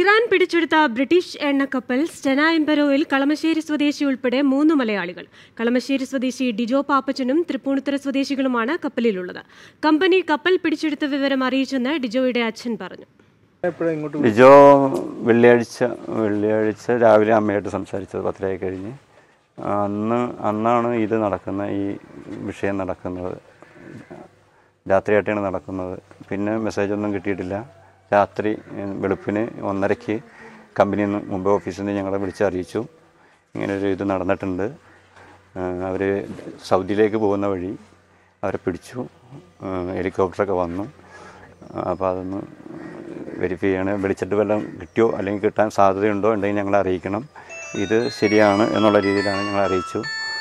Iran പിടിച്ചെടുത്ത British എണ്ണക്കപ്പൽ Stena എംപെറോയിൽ കളമശ്ശേരി സ്വദേശി ഉൾപ്പെടെ മൂന്ന് മലയാളികൾ കളമശ്ശേരി സ്വദേശി ഡിജോ പാപ്പച്ചനും തൃപ്പൂണിത്തുറ സ്വദേശികളുമാണ് കപ്പലിലുള്ളത് കമ്പനി കപ്പൽ പിടിച്ചെടുത്ത വിവരം അറിയിച്ചെന്ന് ഡിജോയുടെ അച്ഛൻ പറഞ്ഞു എപ്പോഴാണ് ഇങ്ങോട്ട് ലിജോ വെള്ളിയാഴ്ച വെള്ളിയാഴ്ച രാവിലെ അമ്മയായിട്ട് സംസാരിച്ചത് പത്തരയായി കഴിഞ്ഞ് അന്ന് അന്നാണ് ഇത് നടക്കുന്ന ഈ വിഷയം നടക്കുന്നത് രാത്രിയായിട്ടാണ് നടക്കുന്നത് പിന്നെ മെസ്സേജ് ഒന്നും കിട്ടിയിട്ടില്ല രാത്രി ഏഹ്, വെളുപ്പിന് ഒന്നരയ്ക്ക് കമ്പനിയിൽ നിന്ന് മുമ്പ് ഓഫീസിൽ നിന്ന് ഞങ്ങളെ വിളിച്ച് അറിയിച്ചു ഇങ്ങനെ ഒരു ഇത് നടന്നിട്ടുണ്ട് അവർ സൗദിയിലേക്ക് പോകുന്ന വഴി അവരെ പിടിച്ചു ഏഹ്, ഹെലികോപ്റ്ററൊക്കെ വന്നു അപ്പോൾ അതൊന്ന് വെരിഫൈ ചെയ്യണം വിളിച്ചിട്ട് വല്ലതും കിട്ടിയോ അല്ലെങ്കിൽ കിട്ടാൻ സാധ്യതയുണ്ടോ ഉണ്ടെങ്കിൽ ഞങ്ങളെ അറിയിക്കണം ഇത് ശരിയാണ് എന്നുള്ള രീതിയിലാണ് ഞങ്ങൾ അറിയിച്ചു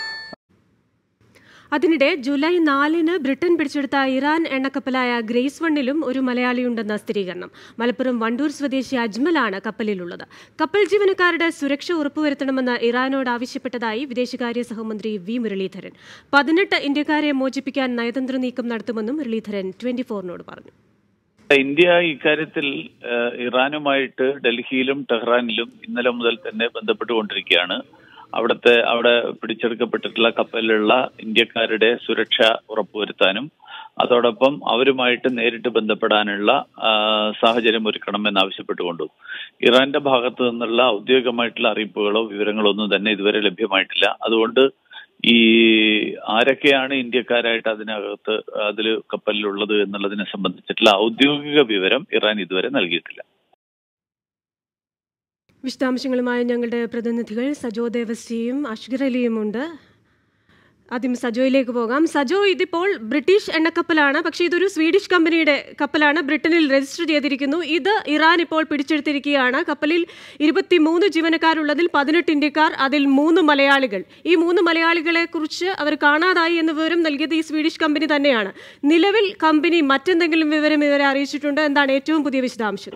അതിനിടെ ജൂലൈ നാലിന് ബ്രിട്ടൻ പിടിച്ചെടുത്ത ഇറാൻ എണ്ണക്കപ്പലായ ഗ്രേസ് വണ്ണിലും ഒരു മലയാളിയുണ്ടെന്ന സ്ഥിരീകരണം മലപ്പുറം വണ്ടൂർ സ്വദേശി അജ്മലാണ് കപ്പലിലുള്ളത് കപ്പൽ ജീവനക്കാരുടെ സുരക്ഷ ഉറപ്പുവരുത്തണമെന്ന് ഇറാനോട് ആവശ്യപ്പെട്ടതായി വിദേശകാര്യ സഹമന്ത്രി വി മുരളീധരൻ പതിനെട്ട് ഇന്ത്യക്കാരെ മോചിപ്പിക്കാൻ നയതന്ത്ര നീക്കം നടത്തുമെന്നും മുരളീധരൻ ട്വന്റി ഫോറിനോട് പറഞ്ഞു ഇന്ത്യ ഇക്കാര്യത്തിൽ ഏഹ്, ഇറാനുമായിട്ട് ഡൽഹിയിലും ടെഹ്റാനിലും ഇന്നലെ മുതൽ തന്നെ ബന്ധപ്പെട്ടുകൊണ്ടിരിക്കുകയാണ് അവിടുത്തെ അവിടെ പിടിച്ചെടുക്കപ്പെട്ടിട്ടുള്ള കപ്പലിലുള്ള ഇന്ത്യക്കാരുടെ സുരക്ഷ ഉറപ്പുവരുത്താനും അതോടൊപ്പം അവരുമായിട്ട് നേരിട്ട് ബന്ധപ്പെടാനുള്ള ആ, സാഹചര്യം ഒരുക്കണമെന്ന് ആവശ്യപ്പെട്ടുകൊണ്ടു ഇറാന്റെ ഭാഗത്തു നിന്നുള്ള ഔദ്യോഗികമായിട്ടുള്ള അറിയിപ്പുകളോ വിവരങ്ങളോ ഒന്നും തന്നെ ഇതുവരെ ലഭ്യമായിട്ടില്ല അതുകൊണ്ട് ഈ ആരൊക്കെയാണ് ഇന്ത്യക്കാരായിട്ട് അതിനകത്ത് അതിൽ കപ്പലിലുള്ളത് എന്നുള്ളതിനെ സംബന്ധിച്ചിട്ടുള്ള ഔദ്യോഗിക വിവരം ഇറാൻ ഇതുവരെ നൽകിയിട്ടില്ല വിശദാംശങ്ങളുമായി ഞങ്ങളുടെ പ്രതിനിധികൾ സജോ ദേവസ്യയും അഷ്ഗർ അലിയുമുണ്ട് ആദ്യം സജോയിലേക്ക് പോകാം സജോ ഇതിപ്പോൾ ബ്രിട്ടീഷ് എണ്ണക്കപ്പലാണ് പക്ഷേ ഇതൊരു സ്വീഡിഷ് കമ്പനിയുടെ കപ്പലാണ് ബ്രിട്ടനിൽ രജിസ്റ്റർ ചെയ്തിരിക്കുന്നു ഇത് ഇറാൻ ഇപ്പോൾ പിടിച്ചെടുത്തിരിക്കുകയാണ് കപ്പലിൽ ഇരുപത്തിമൂന്ന് ജീവനക്കാരുള്ളതിൽ പതിനെട്ട് ഇന്ത്യക്കാർ അതിൽ മൂന്ന് മലയാളികൾ ഈ മൂന്ന് മലയാളികളെ കുറിച്ച് അവർ കാണാതായി എന്ന വിവരം നൽകിയത് ഈ സ്വീഡിഷ് കമ്പനി തന്നെയാണ് നിലവിൽ കമ്പനി മറ്റെന്തെങ്കിലും വിവരം ഇവരെ അറിയിച്ചിട്ടുണ്ടോ എന്താണ് ഏറ്റവും പുതിയ വിശദാംശം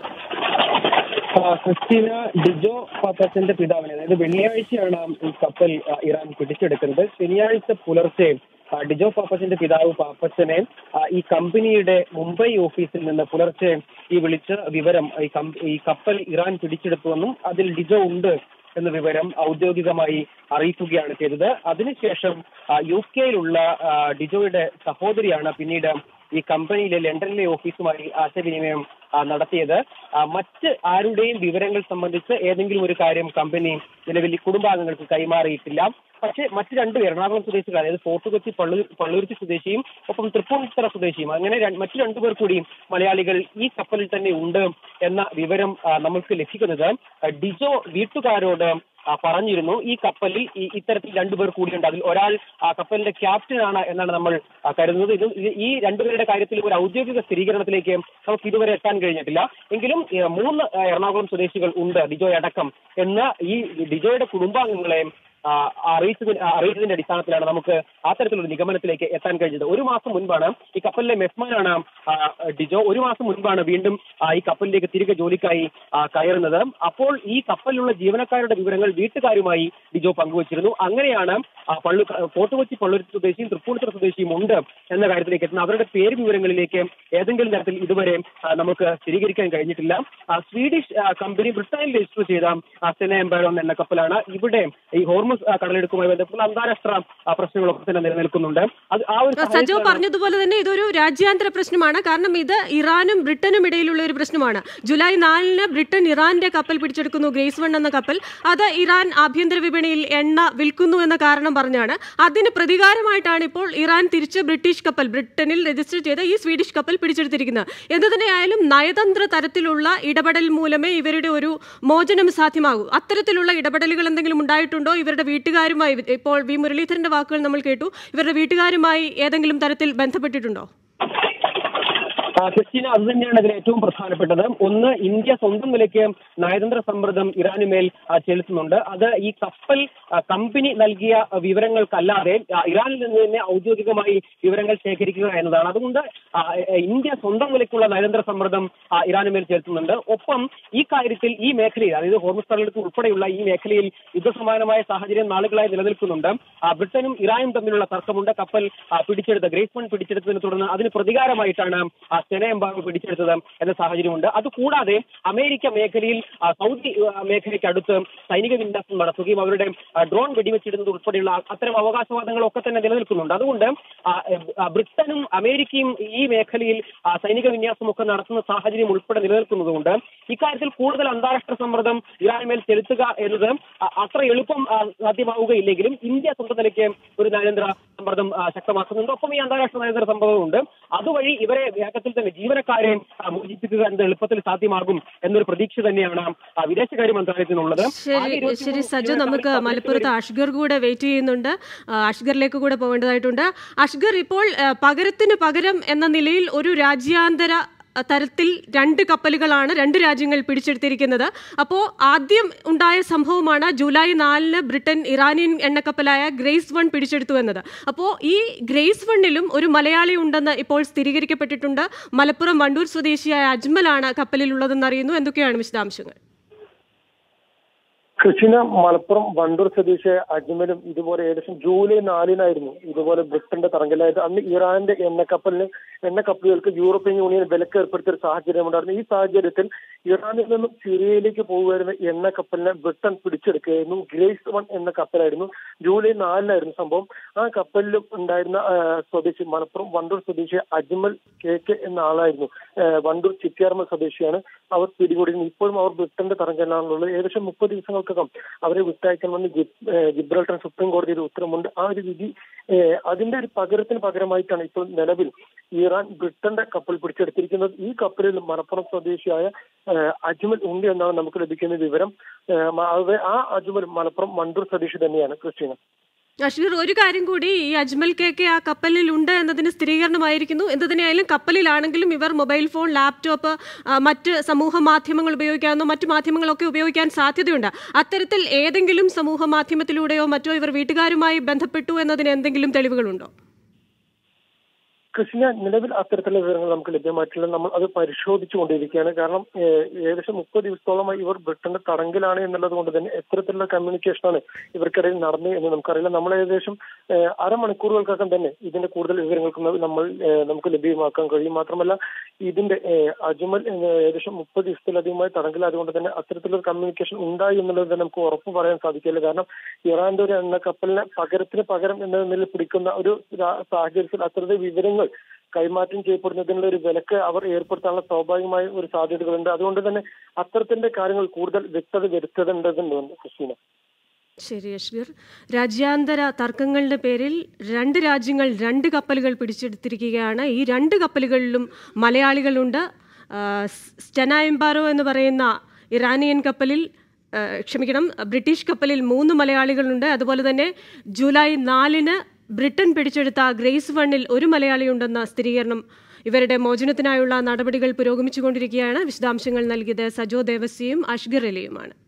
ആ, ക്രിസ്റ്റീന ഡിജോ പാപ്പച്ചന്റെ പിതാവിനെ അതായത് വെള്ളിയാഴ്ചയാണ് ഈ കപ്പൽ ആ, ഇറാൻ പിടിച്ചെടുക്കുന്നത് ശനിയാഴ്ച പുലർച്ചെ ആ, ഡിജോ പാപ്പച്ചന്റെ പിതാവ് പാപ്പച്ചനെ ആ, ഈ കമ്പനിയുടെ മുംബൈ ഓഫീസിൽ നിന്ന് പുലർച്ചെ ഈ വിളിച്ച വിവരം ഈ കം- ഈ കപ്പൽ ഇറാൻ പിടിച്ചെടുത്തുവെന്നും അതിൽ ഡിജോ ഉണ്ട് എന്ന വിവരം ഔദ്യോഗികമായി അറിയിക്കുകയാണ് ചെയ്തത് അതിനുശേഷം ആ, യു കെയിലുള്ള ആ, ഡിജോയുടെ സഹോദരിയാണ് പിന്നീട് ഈ കമ്പനിയിലെ ലണ്ടനിലെ ഓഫീസുമായി ആശയവിനിമയം ആ, നടത്തിയത് ആ, മറ്റ് ആരുടെയും വിവരങ്ങൾ സംബന്ധിച്ച് ഏതെങ്കിലും ഒരു കാര്യം കമ്പനി നിലവിൽ ഈ കുടുംബാംഗങ്ങൾക്ക് കൈമാറിയിട്ടില്ല പക്ഷേ മറ്റ് രണ്ടുപേർ എറണാകുളം സ്വദേശികൾ അതായത് ഫോർട്ട് കൊച്ചി പള്ളൂർ പള്ളൂരുത്തി സ്വദേശിയും ഒപ്പം തൃപ്പൂണിത്തറ സ്വദേശിയും അങ്ങനെ ര- മറ്റ് രണ്ടുപേർ കൂടിയും മലയാളികൾ ഈ കപ്പലിൽ തന്നെ ഉണ്ട് എന്ന വിവരം ആ, നമുക്ക് ലഭിക്കുന്നത് ആ, ഡിജോ വീട്ടുകാരോട് ആ, പറഞ്ഞിരുന്നു ഈ കപ്പലിൽ ഈ ഇത്തരത്തിൽ രണ്ടുപേർ കൂടിയുണ്ട് അതിൽ ഒരാൾ ആ കപ്പലിന്റെ ക്യാപ്റ്റൻ ആണ് എന്നാണ് നമ്മൾ ആ, കരുതുന്നത് ഇത് ഇത് ഈ രണ്ടുപേരുടെ കാര്യത്തിൽ ഒരു ഔദ്യോഗിക സ്ഥിരീകരണത്തിലേക്ക് നമുക്ക് ഇതുവരെ എത്താൻ കഴിഞ്ഞിട്ടില്ല എങ്കിലും ഏ, മൂന്ന് ആ, എറണാകുളം സ്വദേശികൾ ഉണ്ട് ഡിജോ അടക്കം എന്ന് ഈ ഡിജോയുടെ കുടുംബാംഗങ്ങളെ ആ, അറിയിച്ചതിന് അറിയിച്ചതിന്റെ അടിസ്ഥാനത്തിലാണ് നമുക്ക് അത്തരത്തിലുള്ള നിഗമനത്തിലേക്ക് എത്താൻ കഴിഞ്ഞത് ഒരു മാസം മുൻപാണ് ഈ കപ്പലിലെ മെസ്മാനാണ് ആ, ഡിജോ ഒരു മാസം മുൻപാണ് വീണ്ടും ആ, ഈ കപ്പലിലേക്ക് തിരികെ ജോലിക്കായി ആ, കയറുന്നത് അപ്പോൾ ഈ കപ്പലിലുള്ള ജീവനക്കാരുടെ വിവരങ്ങൾ വീട്ടുകാരുമായി ഡിജോ പങ്കുവച്ചിരുന്നു അങ്ങനെയാണ് ആ, പള്ളു ഫോർട്ട് കൊച്ചി പള്ളുരുത്തി സ്വദേശിയും തൃപ്പൂണിത്തുറ സ്വദേശിയും ഉണ്ട് എന്ന കാര്യത്തിലേക്ക് എത്തുന്നത് അവരുടെ പേര് വിവരങ്ങളിലേക്ക് ഏതെങ്കിലും തരത്തിൽ ഇതുവരെ ആ, നമുക്ക് സ്ഥിരീകരിക്കാൻ കഴിഞ്ഞിട്ടില്ല ആ, സ്വീഡിഷ് ആ, കമ്പനി ബ്രിട്ടനിൽ രജിസ്റ്റർ ചെയ്ത സെന എംബാരോൺ എന്ന കപ്പലാണ് ഇവിടെ ഈ ഹോർമസ് ആ, കടലെടുക്കുമായി ബന്ധപ്പെട്ട അന്താരാഷ്ട്ര ആ, പ്രശ്നങ്ങളൊക്കെ തന്നെ നിലനിൽക്കുന്നുണ്ട് അത് ആ ഒരു സജോ സാഹചര്യത്തിലാണ് പറഞ്ഞതുപോലെ തന്നെ ഇതൊരു രാജ്യാന്തര പ്രശ്നമാണ് കാരണം ഇത് ഇറാനും ബ്രിട്ടനും ഇടയിലുള്ള ഒരു പ്രശ്നമാണ് ജൂലൈ നാലിന് ബ്രിട്ടൻ ഇറാന്റെ കപ്പൽ പിടിച്ചെടുക്കുന്നു ഗ്രേസ് വൺ എന്ന കപ്പൽ അത് ഇറാൻ ആഭ്യന്തര വിപണിയിൽ എണ്ണ വിൽക്കുന്നു എന്ന കാരണം പറഞ്ഞാണ് അതിന് പ്രതികാരമായിട്ടാണ് ഇപ്പോൾ ഇറാൻ തിരിച്ച് ബ്രിട്ടീഷ് കപ്പൽ ബ്രിട്ടനിൽ രജിസ്റ്റർ ചെയ്ത ഈ സ്വീഡിഷ് കപ്പൽ പിടിച്ചെടുത്തിരിക്കുന്നത് എന്തു തന്നെയായാലും നയതന്ത്ര തരത്തിലുള്ള ഇടപെടൽ മൂലമേ ഇവരുടെ ഒരു മോചനം സാധ്യമാകൂ അത്തരത്തിലുള്ള ഇടപെടലുകൾ എന്തെങ്കിലും ഉണ്ടായിട്ടുണ്ടോ ഇവരുടെ വീട്ടുകാരുമായി ഇപ്പോൾ വി മുരളീധരന്റെ വാക്കുകൾ നമ്മൾ കേട്ടു ഇവരുടെ വീട്ടുകാരുമായി ഏതെങ്കിലും തരത്തിൽ ബന്ധപ്പെട്ടിട്ടുണ്ടോ ആ, ക്രിസ്റ്റീന അത് തന്നെയാണ് ഇതിൽ ഏറ്റവും പ്രധാനപ്പെട്ടത് ഒന്ന് ഇന്ത്യ സ്വന്തം നിലയ്ക്ക് നയതന്ത്ര സമ്മർദ്ദം ഇറാനുമേൽ ആ, ചെലുത്തുന്നുണ്ട് അത് ഈ കപ്പൽ ആ, കമ്പനി നൽകിയ ആ, വിവരങ്ങൾക്കല്ലാതെ ആ, ഇറാനിൽ നിന്ന് തന്നെ ഔദ്യോഗികമായി വിവരങ്ങൾ ശേഖരിക്കുക എന്നതാണ് അതുകൊണ്ട് ആ, എ- ഇന്ത്യ സ്വന്തം നിലയ്ക്കുള്ള നയതന്ത്ര സമ്മർദ്ദം ആ, ഇറാനുമേൽ ചെലുത്തുന്നുണ്ട് ഒപ്പം ഈ കാര്യത്തിൽ ഈ മേഖലയിൽ അതായത് ഹോർമസ് കടലെടുപ്പ് ഉൾപ്പെടെയുള്ള ഈ മേഖലയിൽ യുദ്ധസമാനമായ സാഹചര്യം നാളുകളായി നിലനിൽക്കുന്നുണ്ട് ആ, ബ്രിട്ടനും ഇറാനും തമ്മിലുള്ള തർക്കമുണ്ട് കപ്പൽ ആ, പിടിച്ചെടുത്ത ഗ്രേസ് വൺ പിടിച്ചെടുത്തതിനെ തുടർന്ന് അതിന് പ്രതികാരമായിട്ടാണ് ആ, സ്റ്റെന എംബാർഗോ പിടിച്ചെടുത്തത് എന്ന സാഹചര്യമുണ്ട് അതുകൂടാതെ അമേരിക്ക മേഖലയിൽ ആ, സൗദി ആ, മേഖലയ്ക്ക് അടുത്ത് സൈനിക വിന്യാസം നടത്തുകയും അവരുടെ ആ, ഡ്രോൺ വെടിവെച്ചിടുന്നത് ഉൾപ്പെടെയുള്ള അത്തരം അവകാശവാദങ്ങളൊക്കെ തന്നെ നിലനിൽക്കുന്നുണ്ട് അതുകൊണ്ട് ആ, ആ, ബ്രിട്ടനും അമേരിക്കയും ഈ മേഖലയിൽ ആ, സൈനിക വിന്യാസമൊക്കെ നടത്തുന്ന സാഹചര്യം ഉൾപ്പെടെ നിലനിൽക്കുന്നതുകൊണ്ട് ഇക്കാര്യത്തിൽ കൂടുതൽ അന്താരാഷ്ട്ര സമ്മർദ്ദം ഇറാനുമേൽ ചെലുത്തുക എന്നത് ആ, അത്ര എളുപ്പം ആ, സാധ്യമാവുകയില്ലെങ്കിലും ഇന്ത്യ സ്വന്തം നിലയ്ക്ക് ഒരു നയതന്ത്ര സമ്മർദ്ദം ആ, ശക്തമാക്കുന്നുണ്ട് ഒപ്പം ഈ അന്താരാഷ്ട്ര നയതന്ത്ര സമ്മർദ്ദമുണ്ട് അതുവഴി ഇവരെ വേഗത്തിൽ തന്നെ ജീവനക്കാരെ ആ, മോചിപ്പിക്കുക എന്നത് എളുപ്പത്തിൽ സാധ്യമാകും എന്നൊരു പ്രതീക്ഷ തന്നെയാണ് ആ, വിദേശകാര്യ മന്ത്രാലയത്തിനുള്ളത് ആകെ ശരി ഇരുപത്തിമൂന്ന് ശരി സജു നമുക്ക് ജീവനക്കാരെ മലപ്പുറത്ത് അഷ്ഗർ കൂടെ വെയിറ്റ് ചെയ്യുന്നുണ്ട് ആ, അഷ്ഗറിലേക്ക് കൂടെ പോകേണ്ടതായിട്ടുണ്ട് അഷ്ഗർ ഇപ്പോൾ ആ, പകരത്തിന് പകരം എന്ന നിലയിൽ ഒരു രാജ്യാന്തര ആ, തരത്തിൽ രണ്ട് കപ്പലുകളാണ് രണ്ട് രാജ്യങ്ങൾ പിടിച്ചെടുത്തിരിക്കുന്നത് അപ്പോൾ ആദ്യം ഉണ്ടായ സംഭവമാണ് ജൂലൈ നാലിന് ബ്രിട്ടൻ ഇറാനിയൻ എണ്ണക്കപ്പലായ ഗ്രേസ് വൺ പിടിച്ചെടുത്തു എന്നത് അപ്പോൾ ഈ ഗ്രേസ് വണ്ണിലും ഒരു മലയാളി ഉണ്ടെന്ന് ഇപ്പോൾ സ്ഥിരീകരിക്കപ്പെട്ടിട്ടുണ്ട് മലപ്പുറം വണ്ടൂർ സ്വദേശിയായ അജ്മലാണ് കപ്പലിലുള്ളതെന്ന് അറിയുന്നു എന്തൊക്കെയാണ് വിശദാംശങ്ങൾ കൃഷിന മലപ്പുറം വണ്ടൂർ സ്വദേശിയായ അജ്മലും ഇതുപോലെ ഏകദേശം ജൂലൈ നാലിനായിരുന്നു ഇതുപോലെ ബ്രിട്ടന്റെ തറങ്കലായത് അന്ന് ഇറാന്റെ എണ്ണക്കപ്പലിന് എണ്ണക്കപ്പലുകൾക്ക് യൂറോപ്യൻ യൂണിയൻ വിലക്ക് ഏർപ്പെടുത്തിയ ഒരു സാഹചര്യമുണ്ടായിരുന്നു ഈ സാഹചര്യത്തിൽ ഇറാനിൽ നിന്നും സിറിയയിലേക്ക് പോകുമായിരുന്ന എണ്ണക്കപ്പലിനെ ബ്രിട്ടൻ പിടിച്ചെടുക്കുകയായിരുന്നു ഗ്രേസ് വൺ എന്ന കപ്പലായിരുന്നു ജൂലൈ നാലിനായിരുന്നു സംഭവം ആ കപ്പലിലും ഉണ്ടായിരുന്ന ആ, സ്വദേശി മലപ്പുറം വണ്ടൂർ സ്വദേശി അജ്മൽ കെ കെ എന്ന ആളായിരുന്നു ആ, വണ്ടൂർ ചിറ്റിയാർമ സ്വദേശിയാണ് അവർ പിടികൂടിയിരുന്നത് ഇപ്പോഴും അവർ ബ്രിട്ടന്റെ തറങ്കലാണുള്ളത് ഏകദേശം മുപ്പത് ദിവസങ്ങൾക്കകം അവരെ വിട്ടയക്കണമെന്ന് ജിബ്- ഏഹ് ജിബ്രൾട്ടർ സുപ്രീം കോടതിയുടെ ഉത്തരവുണ്ട് ആ ഒരു വിധി ഏഹ് അതിന്റെ ഒരു പകരത്തിന് പകരമായിട്ടാണ് ഇപ്പോൾ നിലവിൽ ഇറാൻ ബ്രിട്ടന്റെ കപ്പൽ പിടിച്ചെടുത്തിരിക്കുന്നത് ഈ കപ്പലിൽ മലപ്പുറം സ്വദേശിയായ ഏഹ് അജ്മൽ ഉണ്ട് എന്നാണ് നമുക്ക് ലഭിക്കുന്ന വിവരം ഏഹ് മ- അത് ആ അജ്മൽ മലപ്പുറം മണ്ടൂർ സ്വദേശി തന്നെയാണ് ക്രിസ്റ്റീന അഷ്ഗർ ഒരു കാര്യം കൂടി ഈ അജ്മൽ കെ കെ ആ കപ്പലിൽ ഉണ്ട് എന്നതിന് സ്ഥിരീകരണമായിരിക്കുന്നു എന്ത് തന്നെയായാലും കപ്പലിലാണെങ്കിലും ഇവർ മൊബൈൽ ഫോൺ ലാപ്ടോപ്പ് ആ, മറ്റ് സമൂഹ മാധ്യമങ്ങൾ ഉപയോഗിക്കാവുന്ന മറ്റു മാധ്യമങ്ങളൊക്കെ ഉപയോഗിക്കാൻ സാധ്യതയുണ്ട് അത്തരത്തിൽ ഏതെങ്കിലും സമൂഹ മാധ്യമത്തിലൂടെയോ മറ്റോ ഇവർ വീട്ടുകാരുമായി ബന്ധപ്പെട്ടു എന്നതിന് എന്തെങ്കിലും തെളിവുകളുണ്ടോ കൃഷ്ണ നിലവിൽ അത്തരത്തിലുള്ള വിവരങ്ങൾ നമുക്ക് ലഭ്യമായിട്ടില്ല നമ്മൾ അത് പരിശോധിച്ചുകൊണ്ടിരിക്കുകയാണ് കാരണം ഏഹ്, ഏകദേശം മുപ്പത് ദിവസത്തോളമായി ഇവർ ബ്രിട്ടന്റെ തടങ്കിലാണ് എന്നുള്ളത് കൊണ്ട് തന്നെ എത്തരത്തിലുള്ള കമ്മ്യൂണിക്കേഷനാണ് ഇവർക്കിടയിൽ നടന്നത് എന്ന് നമുക്കറിയില്ല നമ്മൾ ഏകദേശം ഏഹ്, അരമണിക്കൂറുകൾക്കകം തന്നെ ഇതിന്റെ കൂടുതൽ വിവരങ്ങൾക്ക് ന- നമ്മൾ ഏഹ്, നമുക്ക് ലഭ്യമാക്കാൻ കഴിയും മാത്രമല്ല ഇതിന്റെ ഏഹ്, അജ്മൽ എന്ന ഏകദേശം മുപ്പത് ദിവസത്തിലധികമായി തടങ്കിലായതുകൊണ്ട് തന്നെ അത്തരത്തിലൊരു കമ്മ്യൂണിക്കേഷൻ ഉണ്ടായി എന്നുള്ളത് തന്നെ നമുക്ക് ഉറപ്പ് പറയാൻ സാധിക്കില്ല കാരണം ഇറാന്റെ ഒരു എണ്ണ കപ്പലിനെ പകരത്തിന് പകരം എന്ന നിലയിൽ പിടിക്കുന്ന ഒരു രാ- സാഹചര്യത്തിൽ അത്തരത്തിൽ വിവരങ്ങൾ കൈമാറ്റം ചെയ്യപ്പെടുന്നതിനുള്ള ഒരു വിലക്ക് അവർ ഏർപ്പെടുത്താനുള്ള സ്വാഭാവികമായ ഒരു സാധ്യതകളുണ്ട് അതുകൊണ്ട് തന്നെ അത്തരത്തിന്റെ കാര്യങ്ങൾ കൂടുതൽ വ്യക്തത വരുത്തേണ്ടതുണ്ട് ക്രിസ്റ്റീന ശരി അഷ്ഗർ രാജ്യാന്തര തർക്കങ്ങളുടെ പേരിൽ രണ്ട് രാജ്യങ്ങൾ രണ്ട് കപ്പലുകൾ പിടിച്ചെടുത്തിരിക്കുകയാണ് ഈ രണ്ട് കപ്പലുകളിലും മലയാളികളുണ്ട് ആ, സ്- സ്റ്റെന എംബാറോ എന്ന് പറയുന്ന ഇറാനിയൻ കപ്പലിൽ ആ, ക്ഷമിക്കണം ബ്രിട്ടീഷ് കപ്പലിൽ മൂന്ന് മലയാളികളുണ്ട് അതുപോലെ തന്നെ ജൂലൈ നാലിന് ബ്രിട്ടൻ പിടിച്ചെടുത്ത ഗ്രേസ് വണ്ണിൽ ഒരു മലയാളിയുണ്ടെന്ന സ്ഥിരീകരണം ഇവരുടെ മോചനത്തിനായുള്ള നടപടികൾ പുരോഗമിച്ചുകൊണ്ടിരിക്കുകയാണ് വിശദാംശങ്ങൾ നൽകിയത് സജോ ദേവസ്യയും അഷ്ഗർ അലിയുമാണ്